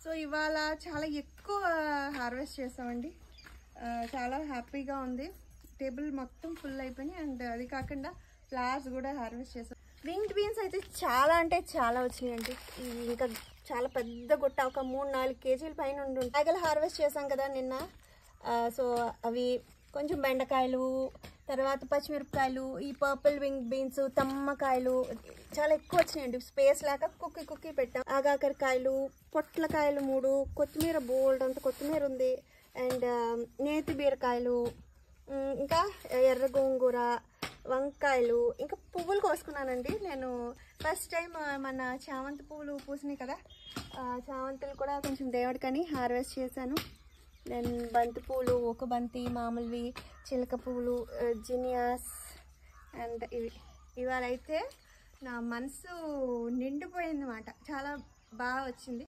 so ఇవాళ చాలా ఎక్కువ హార్వెస్ట్ చేసామండి ఆ, చాలా హ్యాపీగా ఉంది టేబుల్ మొత్తం ఫుల్ అయిపోయినాయి అండ్ అది కాకుండా ఫ్లవర్స్ కూడా హార్వెస్ట్ చేసాం వింగ్డ్ బీన్స్ అయితే చాలా అంటే చాలా వచ్చినాయండి ఇవి ఇంకా చాలా పెద్ద గుట్ట ఒక మూడు నాలుగు కేజీల పైన ఉండి కాయగలు హార్వెస్ట్ చేసాం కదా నిన్న ఆ, సో అవి కొంచెం బెండకాయలు తర్వాత పచ్చిమిరపకాయలు ఈ పర్పుల్ వింగ్ బీన్స్ తమ్మకాయలు చాలా ఎక్కువ వచ్చినాయండి స్పేస్ లేక కుక్కి కుక్కి పెట్టాం ఆగాకరకాయలు పొట్లకాయలు మూడు కొత్తిమీర బోల్డ్ అంత కొత్తిమీర ఉంది అండ్ నేతి బీరకాయలు ఉమ్, ఇంకా ఎర్ర గోంగూర వంకాయలు ఇంకా పువ్వులు కోసుకున్నానండి నేను ఫస్ట్ టైం మన చామంతి పువ్వులు పూసినాయి కదా ఆ, చామంతులు కూడా కొంచెం దేవుడికని హార్వెస్ట్ చేశాను దెన్ బంతి పువ్వులు ఒక బంతి మామూలువి చిలక పువ్వులు జినియాస్ అండ్ ఇవి ఇవాళ అయితే నా మనసు నిండిపోయింది అన్నమాట చాలా బాగా వచ్చింది